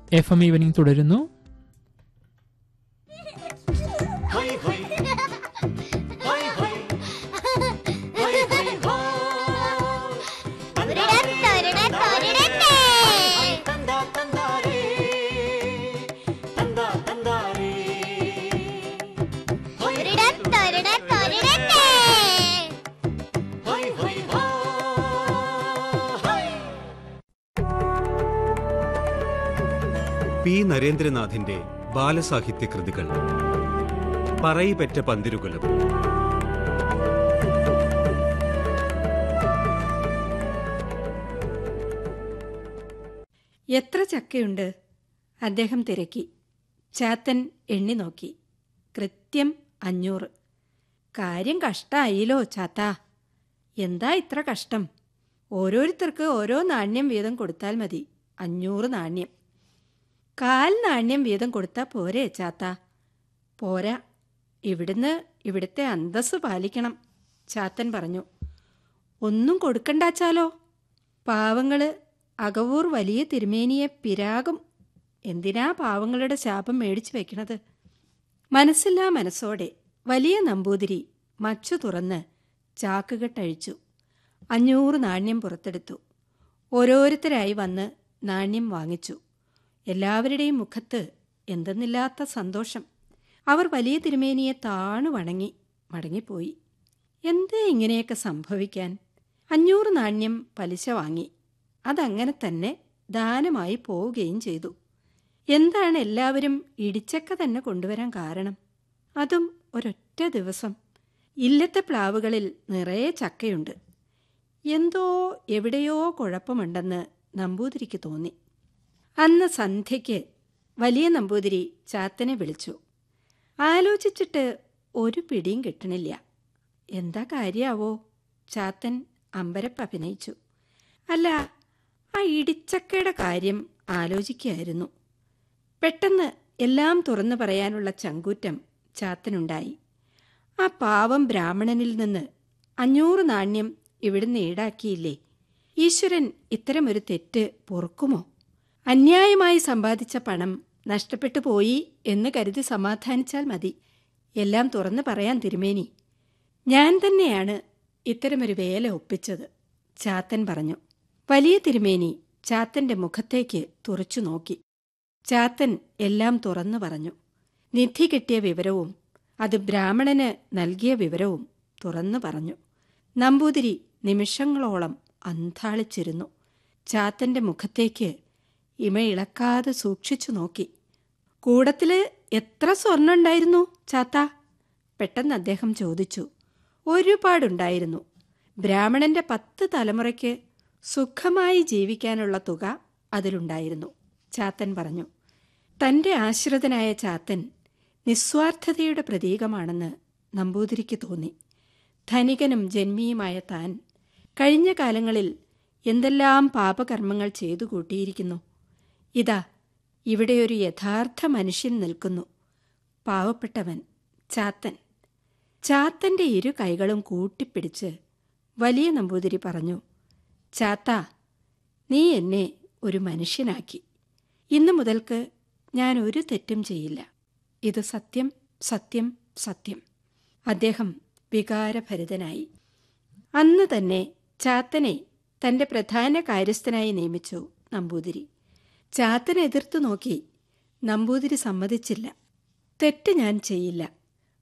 F M evening തുടരുന്നു ഹൈ ഹൈ ഹൈ ഹൈ ഹൈ ഹൈ ഹോ ഒരിടത്തൊരിടത്തൊരിടത്തേ. തന്താ തന്താരേ തന്താ തന്താരേ ഹൈ ഒരിടത്തൊരിടത്തൊരിടത്തേ. ഹൈ ഹൈ ഹോ ഹൈ പി നരേന്ദ്രനാഥിന്റെ ബാലസാഹിത്യ കൃതികൾ പറയിപെറ്റ പന്തിരുകുലം എത്ര ചക്കയുണ്ട് അദ്ദേഹം തിരക്കി ചാത്തൻ എണ്ണി നോക്കി കൃത്യം അഞ്ഞൂറ് കാര്യം കഷ്ടായില്ലോ ചാത്താ എന്താ ഇത്ര കഷ്ടം ഓരോരുത്തർക്ക് ഓരോ നാണ്യം വീതം കൊടുത്താൽ മതി അഞ്ഞൂറ് നാണ്യം കാൽ നാണ്യം വീതം കൊടുത്താൽ പോരെ ചാത്താ പോരാ ഇവിടുന്ന് ഇവിടുത്തെ അന്തസ് പാലിക്കണം ചാത്തൻ പറഞ്ഞു ഒന്നും കൊടുക്കണ്ടാച്ചാലോ പാവങ്ങള് അകവൂർ വലിയ തിരുമേനിയെ പിരാകും എന്തിനാ പാവങ്ങളുടെ ശാപം മേടിച്ചു വെക്കണത് മനസ്സില്ലാ മനസ്സോടെ വലിയ നമ്പൂതിരി മച്ചു തുറന്ന് ചാക്കുകെട്ടഴിച്ചു അഞ്ഞൂറ് നാണ്യം പുറത്തെടുത്തു ഓരോരുത്തരായി വന്ന് നാണ്യം വാങ്ങിച്ചു എല്ലാവരുടെയും മുഖത്ത് എന്തെന്നില്ലാത്ത സന്തോഷം അവർ വലിയ തിരുമേനിയെ താണു വണങ്ങി മടങ്ങിപ്പോയി എന്തേ ഇങ്ങനെയൊക്കെ സംഭവിക്കാൻ അഞ്ഞൂറ് നാണ്യം പലിശ വാങ്ങി അതങ്ങനെ തന്നെ ദാനമായി പോവുകയും ചെയ്തു എന്താണ് എല്ലാവരും ഇടിച്ചക്ക തന്നെ കൊണ്ടുവരാൻ കാരണം അതും ഒരൊറ്റ ദിവസം ഇല്ലത്തെ പ്ലാവുകളിൽ നിറയെ ചക്കയുണ്ട് എന്തോ എവിടെയോ കുഴപ്പമുണ്ടെന്ന് നമ്പൂതിരിക്ക് തോന്നി അന്ന് സന്ധ്യയ്ക്ക് വലിയ നമ്പൂതിരി ചാത്തനെ വിളിച്ചു ആലോചിച്ചിട്ട് ഒരു പിടിയും കിട്ടണില്ല എന്താ കാര്യാവോ ചാത്തൻ അമ്പരപ്പ് അഭിനയിച്ചു അല്ല ആ ഇടിച്ചക്കയുടെ കാര്യം ആലോചിക്കുകയായിരുന്നു പെട്ടെന്ന് എല്ലാം തുറന്നു പറയാനുള്ള ചങ്കൂറ്റം ചാത്തനുണ്ടായി ആ പാവം ബ്രാഹ്മണനിൽ നിന്ന് അഞ്ഞൂറ് നാണ്യം ഇവിടുന്ന് ഈടാക്കിയില്ലേ ഈശ്വരൻ ഇത്തരമൊരു തെറ്റ് പൊറുക്കുമോ അന്യായമായി സമ്പാദിച്ച പണം നഷ്ടപ്പെട്ടു പോയി എന്ന് കരുതി സമാധാനിച്ചാൽ മതി എല്ലാം തുറന്നു പറയാൻ തിരുമേനി ഞാൻ തന്നെയാണ് ഇത്തരമൊരു വേല ഒപ്പിച്ചത് ചാത്തൻ പറഞ്ഞു വലിയ തിരുമേനി ചാത്തന്റെ മുഖത്തേക്ക് തുറച്ചു നോക്കി ചാത്തൻ എല്ലാം തുറന്നു പറഞ്ഞു നിധി കിട്ടിയ വിവരവും അത് ബ്രാഹ്മണന് നൽകിയ വിവരവും തുറന്നു പറഞ്ഞു നമ്പൂതിരി നിമിഷങ്ങളോളം അന്താളിച്ചിരുന്നു ചാത്തന്റെ മുഖത്തേക്ക് ഇമയിളക്കാതെ സൂക്ഷിച്ചു നോക്കി കൂടത്തില് എത്ര സ്വർണ്ണം ഉണ്ടായിരുന്നു ചാത്ത പെട്ടെന്ന് അദ്ദേഹം ചോദിച്ചു ഒരുപാടുണ്ടായിരുന്നു ബ്രാഹ്മണന്റെ പത്ത് തലമുറയ്ക്ക് സുഖമായി ജീവിക്കാനുള്ള തുക അതിലുണ്ടായിരുന്നു ചാത്തൻ പറഞ്ഞു തന്റെ ആശ്രിതനായ ചാത്തൻ നിസ്വാർത്ഥതയുടെ പ്രതീകമാണെന്ന് നമ്പൂതിരിക്ക് തോന്നി ധനികനും ജന്മിയുമായ താൻ കഴിഞ്ഞ കാലങ്ങളിൽ എന്തെല്ലാം പാപകർമ്മങ്ങൾ ചെയ്തു കൂട്ടിയിരിക്കുന്നു ഇതാ ഇവിടെ ഒരു യഥാർത്ഥ മനുഷ്യൻ നിൽക്കുന്നു പാവപ്പെട്ടവൻ ചാത്തൻ ചാത്തന്റെ ഇരു കൈകളും കൂട്ടിപ്പിടിച്ച് വലിയ നമ്പൂതിരി പറഞ്ഞു ചാത്ത നീ എന്നെ ഒരു മനുഷ്യനാക്കി ഇന്നു മുതൽക്ക് ഞാൻ ഒരു തെറ്റും ചെയ്യില്ല ഇത് സത്യം സത്യം സത്യം അദ്ദേഹം വികാരഭരിതനായി അന്ന് തന്നെ ചാത്തനെ തന്റെ പ്രധാന കാര്യസ്ഥനായി നിയമിച്ചു നമ്പൂതിരി ചാത്തനെ എതിർത്തു നോക്കി നമ്പൂതിരി സമ്മതിച്ചില്ല തെറ്റ് ഞാൻ ചെയ്യില്ല